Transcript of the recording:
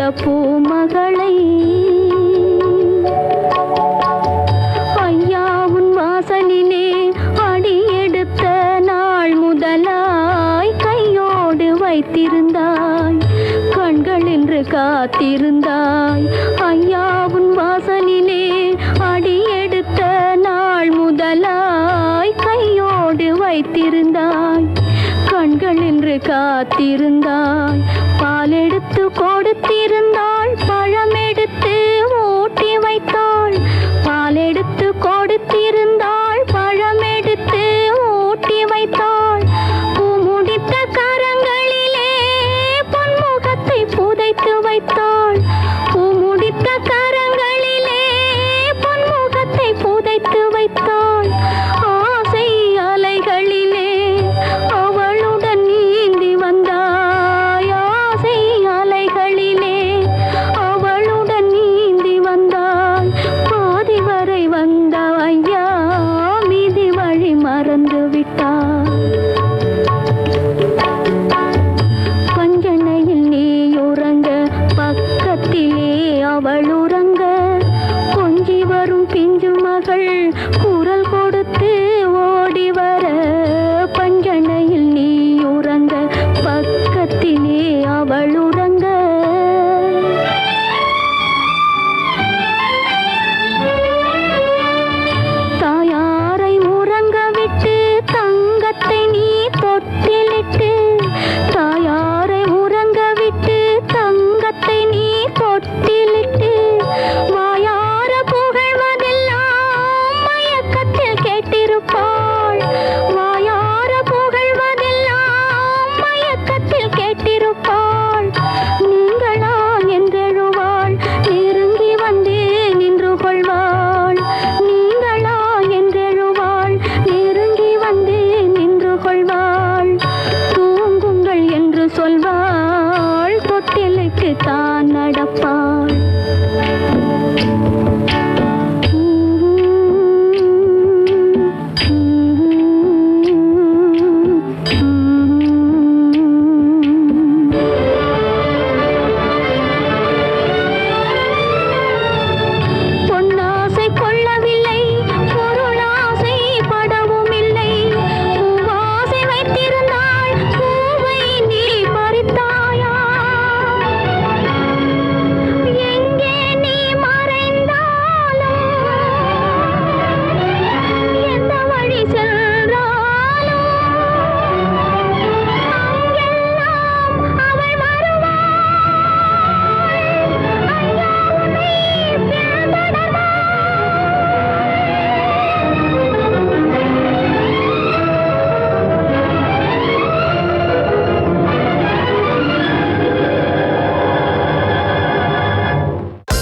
பூமகளை ஐயா உன் வாசலிலே அடியெடுத்த நாள் முதலாய் கையோடு வைத்திருந்தாய் கண்கள் என்று காத்திருந்தாய் ஐயா உன் வாசலிலே அடியெடுத்த நாள் முதலாய் கையோடு வைத்திருந்தாய் கண்கள் என்று காத்திருந்தாய் பால் எடுத்து கொடுத்திருந்தாள் பழம் எடுத்து ஊட்டி வைத்தாள் பால் எடுத்து கொடுத்திருந்தாள் பழம் எடுத்து ஊட்டி வைத்தாள் பூ முடித்த கரங்களிலே பொன்முகத்தை புதைத்து வைத்தாள் பூ முடித்த கரங்களிலே பொன்முகத்தை புதைத்து வைத்தாள் ஆசை அலைகளிலே அவளுடன் நீந்தி வந்தாய் ஆசை அலைகளிலே அவளுடன் நீந்தி வந்தாய் பாதி வரை வந்த ஐயா மீதி வழி மறந்து விட்டாய் பஞ்சனையில் நீ உறங்க பக்கத்திலே அவள் உறங்க கொஞ்சி வரும் பிஞ்சு மகள் குரல் கொடுத்து ஓடி வர பஞ்சனையில் நீ உறங்க பக்கத்திலே அவள் உறங்க தாயாரை உறங்க விட்டு தங்கத்தை நீ தொட்டில்